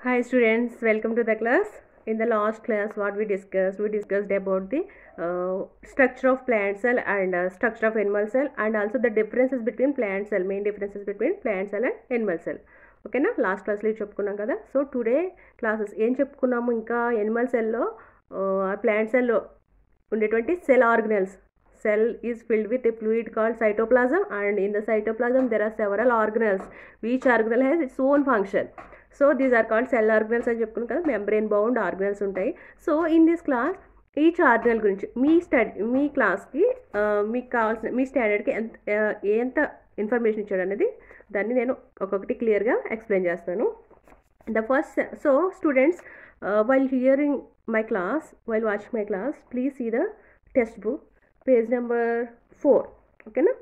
Hi students, welcome to the class. In the last class, what we discussed, we discussed about the uh, structure of plant cell and uh, structure of animal cell and also the differences between plant cell, main differences between plant cell and animal cell. ఓకేనా last క్లాస్లో ఇది చెప్పుకున్నాం కదా so today classes ఏం చెప్పుకున్నాము ఇంకా Animal సెల్లో plant సెల్లో ఉండేటువంటి cell organelles cell is filled with a fluid called cytoplasm and in the cytoplasm there are several organelles each organelle has its own function so these are called cell organelles అని చెప్పుకున్నాం కదా membrane bound organelles ఉంటాయి so in this class each organelle గురించి మీ study మీ క్లాస్కి మీకు కావాల్సిన మీ స్టాండర్డ్కి ఎంత ఎంత ఇన్ఫర్మేషన్ ఇచ్చాడు అనేది దాన్ని నేను ఒక్కొక్కటి క్లియర్గా ఎక్స్ప్లెయిన్ చేస్తాను the first so students while hearing my class while watching my class please see the textbook page number four ఓకేనా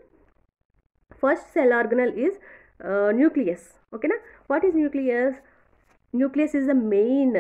first cell organelle is nucleus ఓకేనా what is nucleus nucleus is the main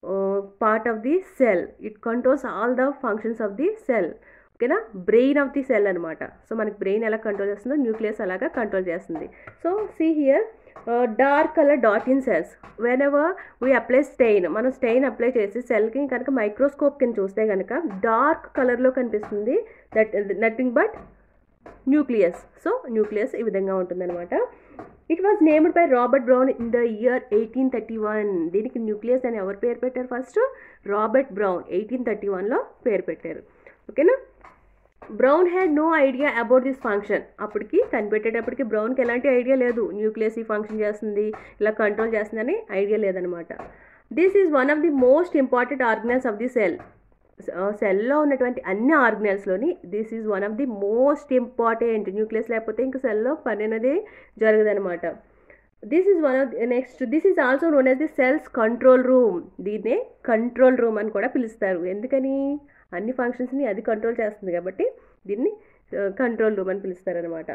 part of the cell it controls all the functions of the cell ఓకేనా brain of the cell అనమాట so మనకి brain ఎలా control చేస్తుందో nucleus అలాగా control చేస్తుంది so see here dark colour dot in cells whenever we apply stain మనం stain apply చేసి సెల్కి కనుక మైక్రోస్కోప్ కింద చూస్తే కనుక డార్క్ కలర్లో కనిపిస్తుంది that nothing but nucleus so nucleus ఈ విధంగా ఉంటుందన్నమాట it was named by Robert Brown in the year eighteen thirty one దీనికి న్యూక్లియస్ అని ఎవరు పేరు పెట్టారు first Robert Brown eighteen thirty వన్లో పేరు పెట్టారు ఓకేనా Brown had no idea about this function అప్పటికి కనిపెట్టేటప్పటికి బ్రౌన్కి ఎలాంటి ఐడియా లేదు న్యూక్లియస్ ఈ ఫంక్షన్ చేస్తుంది ఇలా కంట్రోల్ చేస్తుందని ఐడియా లేదనమాట this is one of the most important organelles of the cell సెల్లో ఉన్నటువంటి అన్ని ఆర్గనల్స్లోని this is one of the most important nucleus లేకపోతే ఇంకా సెల్లో పని అనేది జరగదనమాట this is one of next this is also known as the cell's control room దీన్నే కంట్రోల్ రూమ్ అని కూడా పిలుస్తారు ఎందుకని అన్ని ఫంక్షన్స్ని అది కంట్రోల్ చేస్తుంది కాబట్టి దీన్ని కంట్రోల్ రూమ్ అని పిలుస్తారనమాట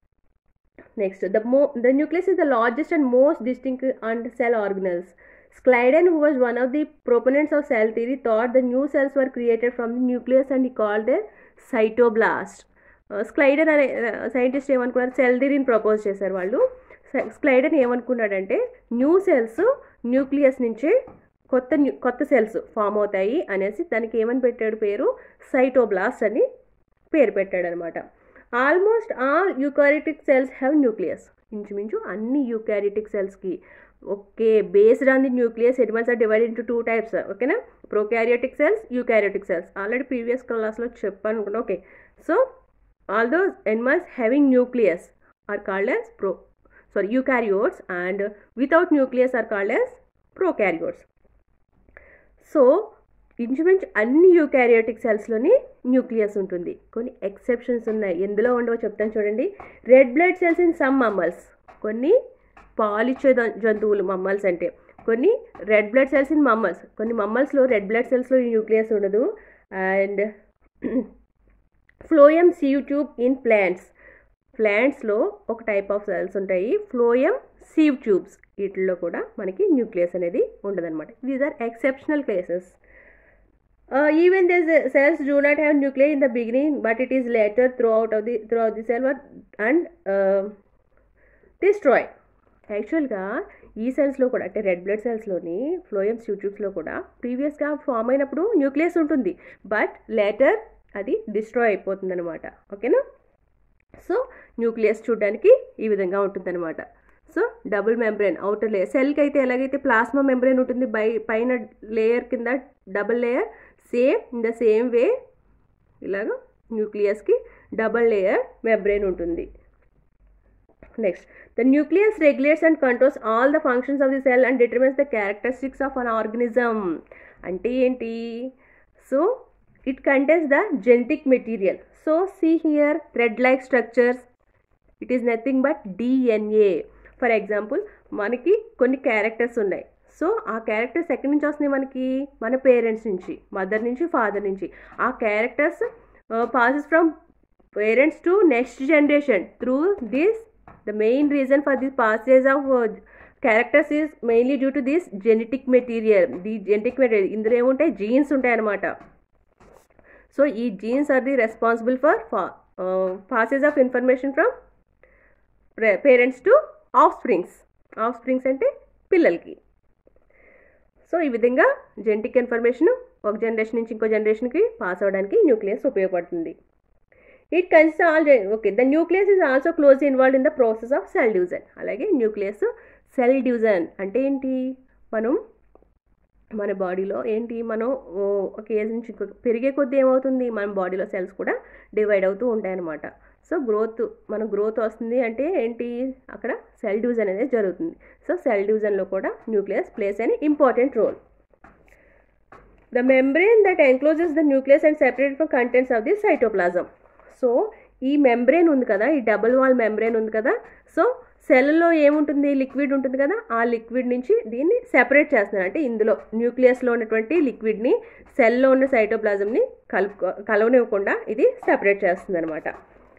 నెక్స్ట్ ద మో the nucleus is the largest and most distinct and cell organelles Schleiden, who was one of the proponents of cell theory, thought the new cells were created from the nucleus and he called them cytoblast. Schleiden అనే scientist ఏమనుకున్నారు cell థిరీని propose చేశారు వాళ్ళు Schleiden ఏమనుకున్నాడంటే new cells nucleus నుంచి కొత్త new కొత్త cells form అవుతాయి అనేసి దానికి ఏమని పెట్టాడు పేరు సైటోబ్లాస్ట్ అని పేరు పెట్టాడు అనమాట almost all eukaryotic cells have nucleus ఇంచుమించు అన్ని యూకారిటిక్ సెల్స్కి okay based on the nucleus animals are divided into two types ఓకేనా prokaryotic cells eukaryotic cells already previous క్లాస్లో చెప్పాను అనుకున్నా okay so all those animals having nucleus are called as pro sorry eukaryotes and without nucleus are called as prokaryotes so ఇంచుమించు అన్ని eukaryotic సెల్స్లోని nucleus ఉంటుంది కొన్ని exceptions ఉన్నాయి ఎందులో ఉండవో చెప్తాను చూడండి red blood cells in some mammals కొన్ని పాలిచ్చే జంతువులు మమ్మల్స్ అంటే కొన్ని red blood cells in mammals కొన్ని మమ్మల్స్లో రెడ్ బ్లడ్ సెల్స్లో న్యూక్లియస్ ఉండదు and phloem sieve tube in plants ప్లాంట్స్లో ఒక టైప్ ఆఫ్ సెల్స్ ఉంటాయి ఫ్లోయం సీవ్ ట్యూబ్స్ వీటిల్లో కూడా మనకి న్యూక్లియస్ అనేది ఉండదన్నమాట these are exceptional cases even this cells do not have nuclear in the beginning but it is later throughout of the throughout the cell and destroy యాక్చువల్గా ఈ సెల్స్లో కూడా అంటే రెడ్ బ్లడ్ సెల్స్లోని phloem ట్యూబ్స్లో కూడా ప్రీవియస్గా form అయినప్పుడు న్యూక్లియస్ ఉంటుంది బట్ లేటర్ అది డిస్ట్రాయ్ అయిపోతుంది అనమాట ఓకేనా సో న్యూక్లియస్ చూడడానికి ఈ విధంగా ఉంటుందన్నమాట so double membrane outer layer సెల్కి అయితే ఎలాగైతే ప్లాస్మా మెంబ్రెయిన్ ఉంటుంది బై పైన లేయర్ కింద double layer same in the same way ఇలాగ న్యూక్లియస్కి డబుల్ లేయర్ మెంబ్రెయిన్ ఉంటుంది next the nucleus regulates and controls all the functions of the cell and determines the characteristics of an organism అంటే ఏంటి so it contains the genetic material so see here thread like structures it is nothing but DNA for example మనకి కొన్ని characters ఉన్నాయి so ఆ characters ఎక్కడి నుంచి వస్తున్నాయి మనకి మన పేరెంట్స్ నుంచి మదర్ నుంచి ఫాదర్ నుంచి ఆ characters passes from parents to next generation through this the main reason for this passage of uh, characters is mainly due to this genetic material the genetic material ఇందులో ఏముంటాయి jeans ఉంటాయి అన్నమాట so ఈ genes are the responsible for passage of information from parents to offsprings offsprings అంటే పిల్లలకి so ఈ విధంగా genetic information ఒక జనరేషన్ నుంచి ఇంకో జనరేషన్కి పాస్ అవ్వడానికి న్యూక్లియస్ ఉపయోగపడుతుంది it consist all okay the nucleus is also close involve in the process of cell division అలాగే న్యూక్లియస్ సెల్ డివిజన్ అంటే ఏంటి మనం మన బాడీలో ఏంటి మనం ఓ, ఒక ఏజ్ నుంచి ఇంకొక పెరిగే కొద్దీ ఏమవుతుంది మన బాడీలో సెల్స్ కూడా డివైడ్ అవుతూ ఉంటాయన్నమాట సో గ్రోత్ మన గ్రోత్ వస్తుంది అంటే ఏంటి అక్కడ సెల్ డివిజన్ అనేది జరుగుతుంది సో సెల్ డివిజన్లో కూడా nucleus plays an important role the membrane that encloses the nucleus and separate from contents of the cytoplasm so ఈ మెంబ్రెయిన్ ఉంది కదా ఈ డబుల్ వాల్ మెంబ్రెయిన్ ఉంది కదా సో సెల్లో ఏముంటుంది లిక్విడ్ ఉంటుంది కదా ఆ లిక్విడ్ నుంచి దీన్ని సెపరేట్ చేస్తున్నారు అంటే ఇందులో న్యూక్లియస్లో ఉన్నటువంటి లిక్విడ్ని సెల్లో ఉన్న సైటోప్లాజంని కలుపు కలవనివ్వకుండా ఇది సెపరేట్ చేస్తుంది అనమాట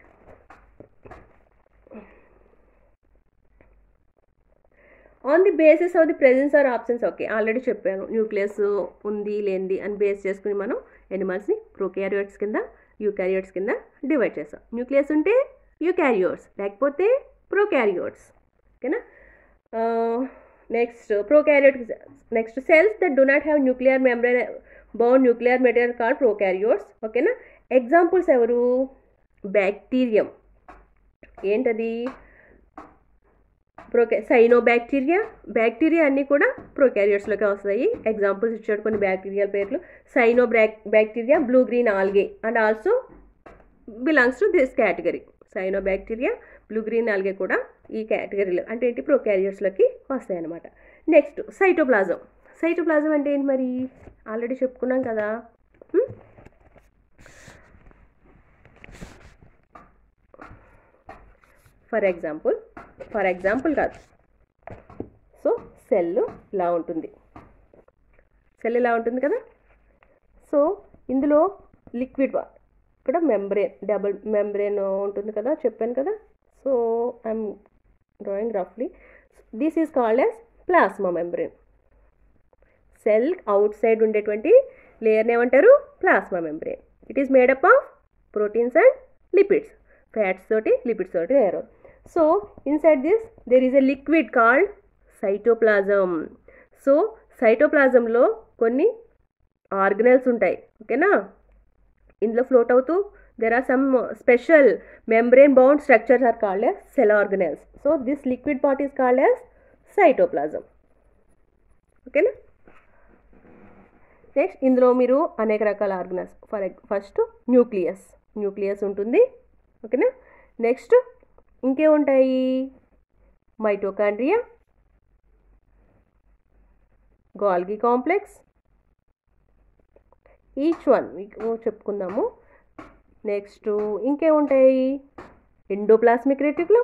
on the basis of the presence or options okay already చెప్పాను న్యూక్లియస్ ఉంది లేనిది అని బేస్ చేసుకుని మనం ఎనిమల్స్ని ప్రోక్యారియోట్స్ కింద యూకారియోట్స్ కింద డివైడ్ చేస్తాం న్యూక్లియస్ ఉంటే యూకారియోట్స్ లేకపోతే ప్రోకారియోట్స్ ఓకేనా next prokaryote next cells that do not have nuclear membrane bound nuclear material called prokaryotes ఓకేనా ఎగ్జాంపుల్స్ ఎవరు బ్యాక్టీరియం ఏంటది ప్రోకే సైనో బ్యాక్టీరియా బ్యాక్టీరియా అన్నీ కూడా ప్రోకారియోట్స్లోకి వస్తాయి ఎగ్జాంపుల్స్ ఇచ్చాడు కొన్ని బ్యాక్టీరియల్ పేర్లు cyano back bacteria blue green algae and also belongs to this category cyanobacteria blue green algae కూడా ఈ కేటగిరీలో అంటే ఏంటి ప్రోకారియోట్స్లోకి వస్తాయి అన్నమాట నెక్స్ట్ సైటోప్లాజం సైటోప్లాజం అంటే ఏంటి మరి ఆల్రెడీ చెప్పుకున్నాం కదా hmm? For example for example కాదు సో సెల్ ఇలా ఉంటుంది సెల్ ఇలా ఉంటుంది కదా సో ఇందులో లిక్విడ్ ఇక్కడ మెంబ్రేన్ డబుల్ మెంబ్రేన్ ఉంటుంది కదా చెప్పాను కదా సో ఐఎమ్ డ్రాయింగ్ రఫ్లీ this is called as plasma membrane cell outside ఉండేటువంటి లేయర్ని ఏమంటారు plasma membrane it is made up of proteins and lipids fats తోటి లిపిడ్స్ తోటి తయారు so inside this there is a liquid called cytoplasm so సైటోప్లాజంలో కొన్ని organelles ఉంటాయి ఓకేనా ఇందులో ఫ్లోట్ అవుతూ there are some special membrane bound structures are called as cell organelles so this liquid part is called as cytoplasm ఓకేనా next ఇందులో మీరు అనేక రకాల organelles for first nucleus nucleus ఉంటుంది ఓకేనా నెక్స్ట్ ఇంకేముంటాయి mitochondria Golgi complex each one మీకు చెప్పుకుందాము నెక్స్ట్ ఇంకేముంటాయి ఎండోప్లాస్మిక్ రెటిక్యులం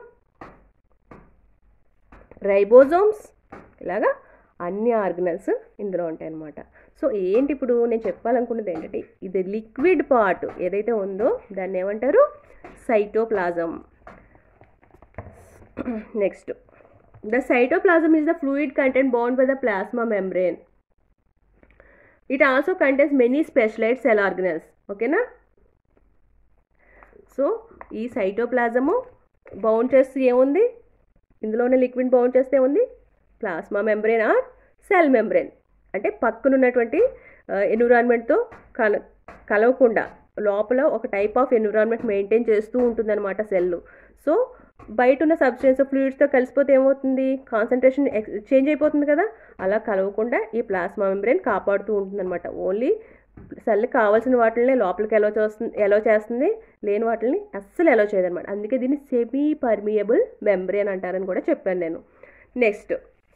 రైబోజోమ్స్ ఇలాగా అన్ని ఆర్గనల్స్ ఇందులో ఉంటాయి అన్నమాట సో ఏంటి ఇప్పుడు నేను చెప్పాలనుకున్నది ఏంటంటే ఇది లిక్విడ్ పార్ట్ ఏదైతే ఉందో దాన్ని ఏమంటారు cytoplasm next the cytoplasm is the fluid content bound by the plasma membrane it also contains many specialised cell organelles ఓకేనా సో ఈ సైటోప్లాజము బౌండ్ చేస్తే ఏముంది ఇందులోనే లిక్విడ్ బౌండ్ చేస్తే ఉంది plasma membrane or cell membrane అంటే పక్కన ఉన్నటువంటి ఎన్విరాన్మెంట్తో కల కలవకుండా లోపల ఒక టైప్ ఆఫ్ ఎన్విరాన్మెంట్ మెయింటైన్ చేస్తూ ఉంటుందన్నమాట సెల్ సో బయట ఉన్న సబ్స్టెన్స్ ఫ్లూయిడ్స్తో కలిసిపోతే ఏమవుతుంది కాన్సన్ట్రేషన్ చేంజ్ అయిపోతుంది కదా అలా కలవకుండా ఈ ప్లాస్మా మెంబ్రెయిన్ కాపాడుతూ ఉంటుందన్నమాట ఓన్లీ సెల్ కావాల్సిన వాటిని లోపలికి ఎలా చేస్తుంది ఎలా చేస్తుంది లేని వాటిని అస్సలు ఎలా చేయదన్నమాట అందుకే దీన్ని సెమీ పర్మియబుల్ మెంబ్రెయిన్ అంటారని కూడా చెప్పాను నేను next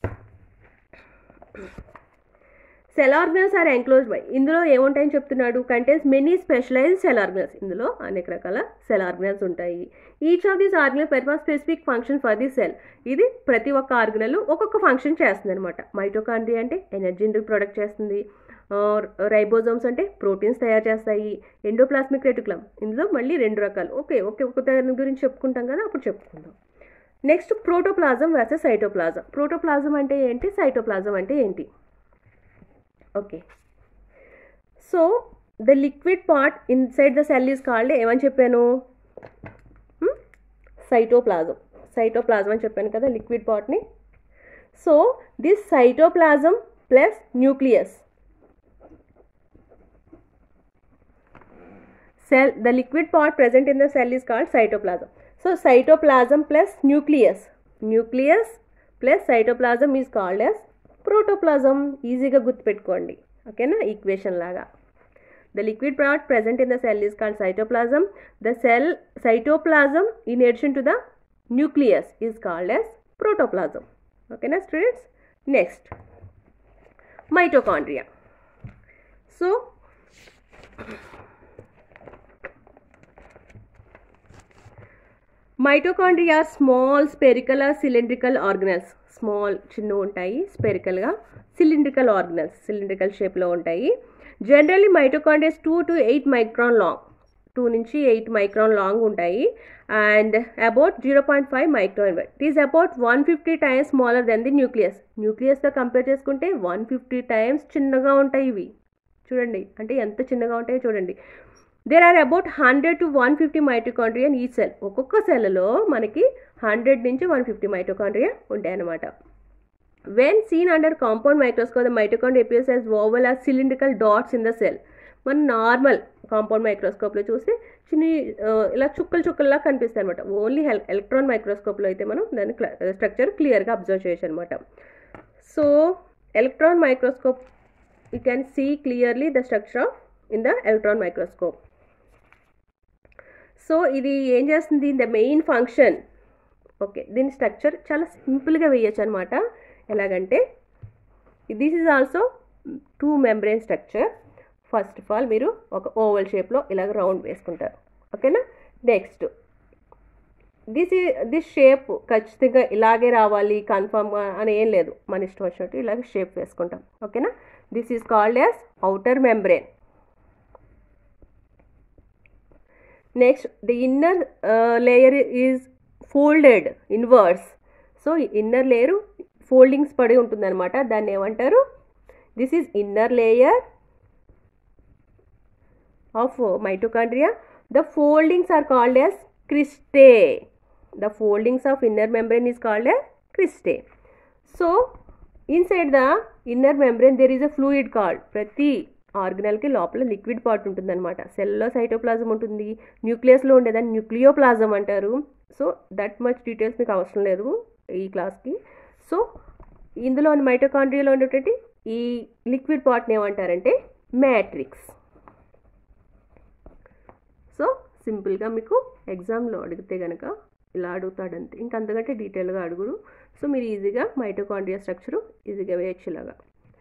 cell organelles are enclosed by ఇందులో ఏముంటాయని చెప్తున్నాడు contains many specialised cell organelles ఇందులో అనేక రకాల సెల్ ఆర్గనల్స్ ఉంటాయి each of these organelle perform specific function for the cell ఇది ప్రతి ఒక్క ఆర్గనల్ ఒక్కొక్క ఫంక్షన్ చేస్తుంది అనమాట మైటోకాండ్రియా అంటే ఎనర్జీని ప్రొడక్ట్ చేస్తుంది రైబోజోమ్స్ అంటే ప్రోటీన్స్ తయారు చేస్తాయి ఎండోప్లాస్మిక్ రెటికులం ఇందులో మళ్ళీ రెండు రకాలు ఓకే ఓకే ఒక దాని గురించి చెప్పుకుంటాం కదా అప్పుడు చెప్పుకుందాం next protoplasm versus cytoplasm protoplasm అంటే ఏంటి సైటోప్లాజం అంటే ఏంటి okay so the liquid part inside the cell is called ఏమని చెప్పాను సైటోప్లాజం సైటోప్లాజం అని చెప్పాను కదా లిక్విడ్ పార్ట్ని so this cytoplasm plus nucleus cell the liquid part present in the cell is called cytoplasm so cytoplasm plus nucleus nucleus plus cytoplasm is called as protoplasm ఈజీగా గుర్తుపెట్టుకోండి ఓకేనా equation లాగా the liquid part present in the cell is called cytoplasm the cell cytoplasm in addition to the nucleus is called as protoplasm ఓకేనా students next mitochondria so mitochondria small spherical cylindrical organelles small చిన్న ఉంటాయి స్పెరికల్గా cylindrical organelles cylindrical షేప్లో ఉంటాయి generally mitochondrias two to eight micron long two నుంచి eight micron long ఉంటాయి and about zero point five micron it is about one fifty times smaller than the nucleus న్యూక్లియస్తో compare చేసుకుంటే one fifty times చిన్నగా ఉంటాయి ఇవి చూడండి అంటే ఎంత చిన్నగా ఉంటాయో చూడండి there are about hundred to one fifty mitochondria ఈ సెల్ ఒక్కొక్క సెల్లో మనకి హండ్రెడ్ నుంచి వన్ ఫిఫ్టీ మైటోకాండ్రియా ఉంటాయన్నమాట when seen under compound microscope the mitochondria appears as oval or cylindrical dots in the cell మన నార్మల్ కాంపౌండ్ మైక్రోస్కోప్లో చూస్తే చిన్న ఇలా చుక్కలు చుక్కల్లా కనిపిస్తాయి అనమాట ఓన్లీ హెల్ ఎలక్ట్రాన్ మైక్రోస్కోప్లో అయితే మనం దాని స్ట్రక్చర్ క్లియర్గా అబ్జర్వ్ చేయొచ్చు అనమాట so electron microscope you can see clearly the structure of in the electron microscope so ఇది ఏం చేస్తుంది ద మెయిన్ ఫంక్షన్ ఓకే దీని స్ట్రక్చర్ చాలా సింపుల్గా వేయచ్చు అనమాట ఎలాగంటే this is also two membrane structure first of all మీరు ఒక ఓవల్ షేప్లో ఇలాగ రౌండ్ వేసుకుంటారు ఓకేనా నెక్స్ట్ దిస్ ఈ దిస్ షేప్ ఖచ్చితంగా ఇలాగే రావాలి కన్ఫర్మ్ అని ఏం లేదు మన ఇష్టం వచ్చినట్టు ఇలాగ షేప్ వేసుకుంటాం ఓకేనా this is called as outer membrane next the inner layer is folded inverse so inner layer foldings పడి ఉంటుందన్నమాట దాన్ని ఏమంటారు this is inner layer of mitochondria the foldings are called as cristae the foldings of inner membrane is called as cristae so inside the inner membrane there is a fluid called ప్రతి ఆర్గనల్కి లోపల liquid part ఉంటుందన్నమాట సెల్లో cytoplasm ఉంటుంది న్యూక్లియస్లో ఉండేదాన్ని nucleoplasm అంటారు so that much details మీకు అవసరం లేదు ఈ క్లాస్కి సో ఇందులో మైటోకాండ్రియాలో ఉండేటువంటి ఈ లిక్విడ్ పార్ట్ని ఏమంటారంటే మ్యాట్రిక్స్ సో సింపుల్గా మీకు ఎగ్జామ్లో అడిగితే కనుక ఇలా అడుగుతాడంతే ఇంకా అంతకంటే డీటెయిల్గా అడుగుడు సో మీరు ఈజీగా మైటోకాండ్రియా స్ట్రక్చరు ఈజీగా వేయచ్చు ఇలాగా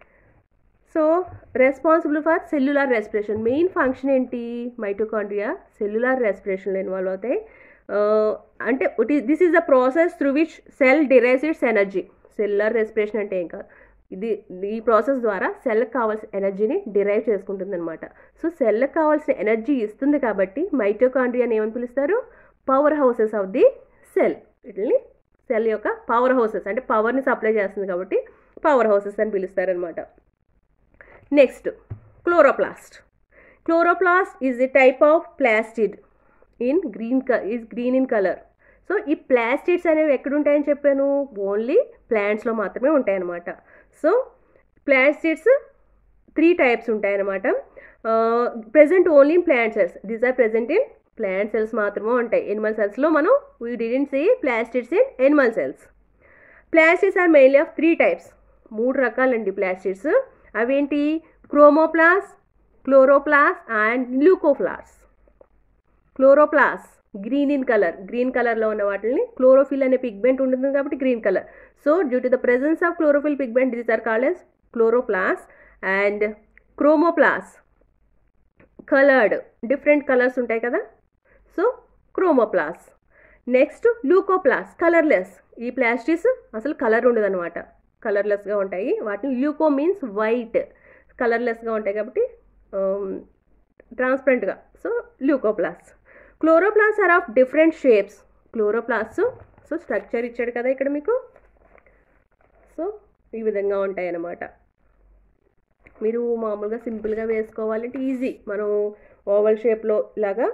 so responsible for cellular respiration main function ఏంటి మైటోకాండ్రియా సెల్యులార్ రెస్పిరేషన్లో ఇన్వాల్వ్ అవుతాయి అంటే this is the process through which cell derives its energy cellular respiration అంటే ఏం కాదు ఇది ఈ ప్రాసెస్ ద్వారా సెల్కి కావాల్సిన ఎనర్జీని డిరైవ్ చేసుకుంటుంది అనమాట సో సెల్కి కావాల్సిన ఎనర్జీ ఇస్తుంది కాబట్టి మైటోకాండ్రియాని ఏమని పిలుస్తారు powerhouses of the cell వీటిని సెల్ యొక్క పవర్ హౌసెస్ అంటే పవర్ని సప్లై చేస్తుంది కాబట్టి పవర్ హౌసెస్ అని పిలుస్తారనమాట next chloroplast chloroplast is the type of plastid in green క is green in colour so ఈ ప్లాస్టిడ్స్ అనేవి ఎక్కడ ఉంటాయని చెప్పాను ఓన్లీ ప్లాంట్స్లో మాత్రమే ఉంటాయన్నమాట సో ప్లాస్టిడ్స్ త్రీ టైప్స్ ఉంటాయన్నమాట present only in plant cells these are present in plant cells మాత్రమే ఉంటాయి ఎనిమల్ సెల్స్లో మనం we didn't see plastids in animal cells plastids are mainly of three types మూడు రకాలండి ప్లాస్టిడ్స్ అవేంటి chromoplast chloroplast and leucoplast chloroplast green in colour green కలర్లో ఉన్న వాటిని క్లోరోఫిల్ అనే పిగ్మెంట్ ఉంటుంది కాబట్టి green colour so due to the presence of chlorophyll pigment these are called as chloroplast and chromoplast coloured different colours ఉంటాయి కదా so chromoplast next leucoplast colourless ఈ plastids అసలు కలర్ ఉండదన్నమాట కలర్లెస్గా ఉంటాయి వాటిని ల్యూకో మీన్స్ వైట్ కలర్లెస్గా ఉంటాయి కాబట్టి ట్రాన్స్పరెంట్గా so leucoplast chloroplast are of different shapes chloroplast so structure ఇచ్చాడు కదా ఇక్కడ మీకు సో ఈ విధంగా ఉంటాయి అన్నమాట మీరు మామూలుగా సింపుల్గా వేసుకోవాలంటే ఈజీ మనం ఓవల్ షేప్లో ఇలాగా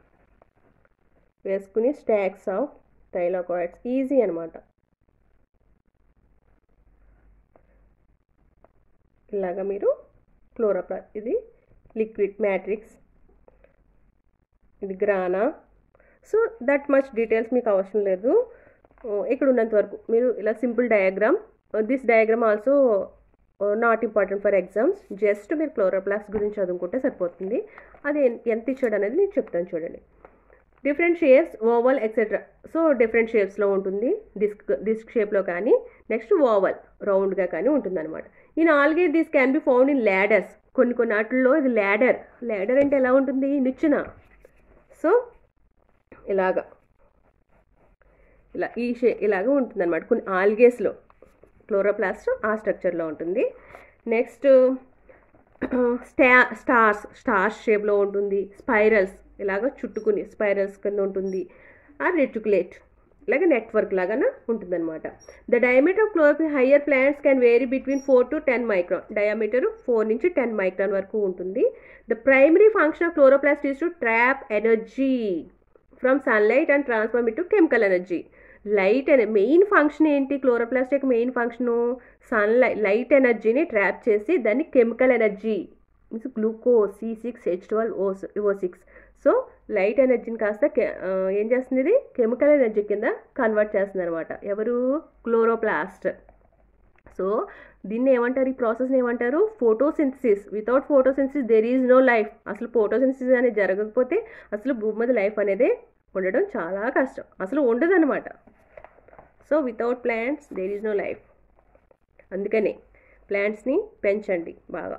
వేసుకుని స్టాక్స్ ఆఫ్ థైలాకాయిడ్స్ ఈజీ అనమాట ఇలాగా మీరు క్లోరోప్లా ఇది లిక్విడ్ మ్యాట్రిక్స్ ఇది grana so that much details మీకు అవసరం లేదు ఇక్కడ ఉన్నంత వరకు మీరు ఇలా simple diagram this diagram also not important for exams just మీరు క్లోరోప్లాస్ట్ గురించి చదువుకుంటే సరిపోతుంది అది ఎంత ఇచ్చాడు అనేది నేను చెప్తాను చూడండి different shapes oval etcetera so different షేప్స్లో ఉంటుంది డిస్క్ డిస్క్ షేప్లో కానీ నెక్స్ట్ ఓవల్ రౌండ్గా కానీ ఉంటుందన్నమాట ఈ నాలుగే this can be found in ladders కొన్ని కొన్ని వాటిల్లో ఇది ల్యాడర్ ల్యాడర్ అంటే ఎలా ఉంటుంది నిచ్చెన సో ఇలాగా ఇలా ఈ షే ఇలాగ ఉంటుంది అనమాట కొన్ని ఆల్గేస్లో క్లోరోప్లాస్ట్ ఆ స్ట్రక్చర్లో ఉంటుంది నెక్స్ట్ స్టా స్టార్స్ స్టార్స్ షేప్లో ఉంటుంది స్పైరల్స్ ఇలాగ చుట్టుకుని స్పైరల్స్ కింద ఉంటుంది ఆ రెటికులేట్ ఇలాగ నెట్వర్క్ లాగానే ఉంటుందన్నమాట the diameter of chlorophyll higher plants can vary between four to ten micron diameter four నుంచి టెన్ మైక్రాన్ వరకు ఉంటుంది the primary function of chloroplast is to trap energy from sunlight and transform it to chemical energy light అనే main function ఏంటి chloroplast యొక్క main function sunlight light ఎనర్జీని trap చేసి దాన్ని chemical energy means glucose C six H twelve O O six so light ఎనర్జీని కాస్త ఏం చేస్తుంది ఇది కెమికల్ ఎనర్జీ కింద కన్వర్ట్ చేస్తుంది అనమాట ఎవరు క్లోరోప్లాస్ట్ సో దీన్ని ఏమంటారు ఈ ప్రాసెస్ని ఏమంటారు photosynthesis without photosynthesis there is no life అసలు ఫోటోసింథసిస్ అనేది జరగకపోతే అసలు భూమి మీద లైఫ్ అనేది ఉండడం చాలా కష్టం అసలు ఉండదు అనమాట so without plants there is no life అందుకనే ప్లాంట్స్ని పెంచండి బాగా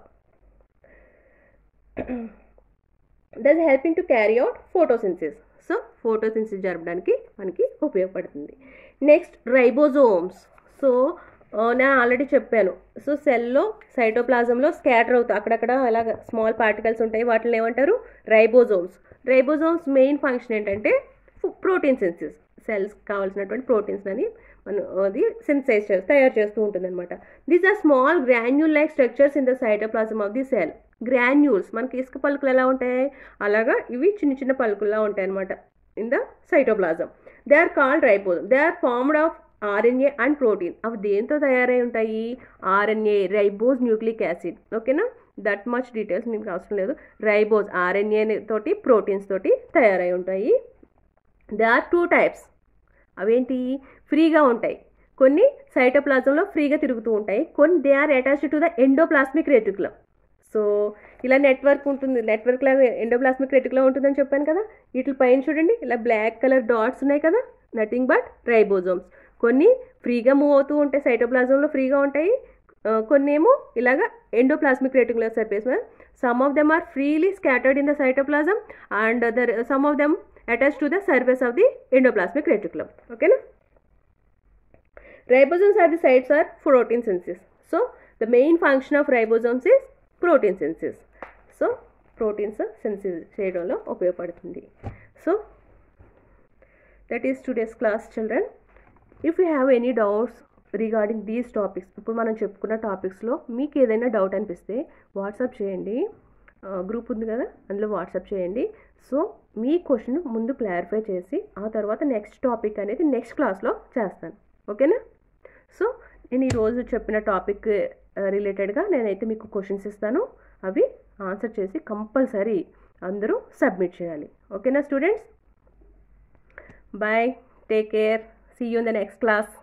thus helping to carry out photosynthesis so photosynthesis జరపడానికి మనకి ఉపయోగపడుతుంది నెక్స్ట్ రైబోజోమ్స్ సో నేను ఆల్రెడీ చెప్పాను సో సెల్లో సైటోప్లాజంలో స్కాటర్ అవుతాయి అక్కడక్కడ అలాగ స్మాల్ పార్టికల్స్ ఉంటాయి వాటిని ఏమంటారు రైబోజోమ్స్ రైబోజోమ్స్ మెయిన్ ఫంక్షన్ ఏంటంటే ప్రోటీన్ సెన్సిస్ సెల్స్ కావాల్సినటువంటి ప్రోటీన్స్ అని మనం అది సింథసైజ్ చేసి తయారు చేస్తూ ఉంటుంది అనమాట these are small granule like structures in the cytoplasm of the cell granules మనకి ఇసుక పలుకులు ఎలా ఉంటాయి అలాగా ఇవి చిన్న చిన్న పలుకుల్లా ఉంటాయి అనమాట in the cytoplasm they are called ribosome they are formed of RNA and protein అవి దేంతో తయారై ఉంటాయి ఆర్ఎన్ఏ రైబోజ్ న్యూక్లిక్ యాసిడ్ ఓకేనా దట్ మచ్ డీటెయిల్స్ మీకు అవసరం లేదు రైబోజ్ ఆర్ఎన్ఏ తోటి ప్రోటీన్స్ తోటి తయారై ఉంటాయి దే ఆర్ టూ టైప్స్ అవేంటి ఫ్రీగా ఉంటాయి కొన్ని సైటోప్లాజంలో ఫ్రీగా తిరుగుతూ ఉంటాయి కొన్ని they are attached to the endoplasmic reticulum so ఇలా నెట్వర్క్ ఉంటుంది నెట్వర్క్ లాగా ఎండోప్లాస్మిక్ రెటికులం ఉంటుందని చెప్పాను కదా వీటి పైన చూడండి ఇలా బ్లాక్ కలర్ డాట్స్ ఉన్నాయి కదా నథింగ్ బట్ రైబోజోమ్స్ కొన్ని ఫ్రీగా మూవ్ అవుతూ ఉంటాయి సైటోప్లాజంలో ఫ్రీగా ఉంటాయి కొన్ని ఏమో ఇలాగా ఎండోప్లాస్మిక్ రెటికులర్ సర్ఫేస్ మీద some of them are freely scattered in the cytoplasm and there some of them attach to the surface of the endoplasmic reticulum ఓకేనా ribosomes are the sites are protein synthesis so the main function of ribosomes is protein synthesis so proteins synthesis చేయడంలో ఉపయోగపడుతుంది so that is today's class children if you have any doubts regarding these topics ఇప్పుడు మనం చెప్పుకున్న టాపిక్స్లో మీకు ఏదైనా doubt అనిపిస్తే WhatsApp చేయండి group ఉంది కదా అందులో వాట్సాప్ చేయండి సో మీ క్వశ్చన్ ముందు క్లారిఫై చేసి ఆ తర్వాత నెక్స్ట్ టాపిక్ అనేది నెక్స్ట్ క్లాస్లో చేస్తాను ఓకేనా సో నేను ఈరోజు చెప్పిన టాపిక్ రిలేటెడ్గా నేనైతే మీకు క్వశ్చన్స్ ఇస్తాను అవి ఆన్సర్ చేసి కంపల్సరీ అందరూ సబ్మిట్ చేయాలి ఓకేనా students bye take care see you in the next class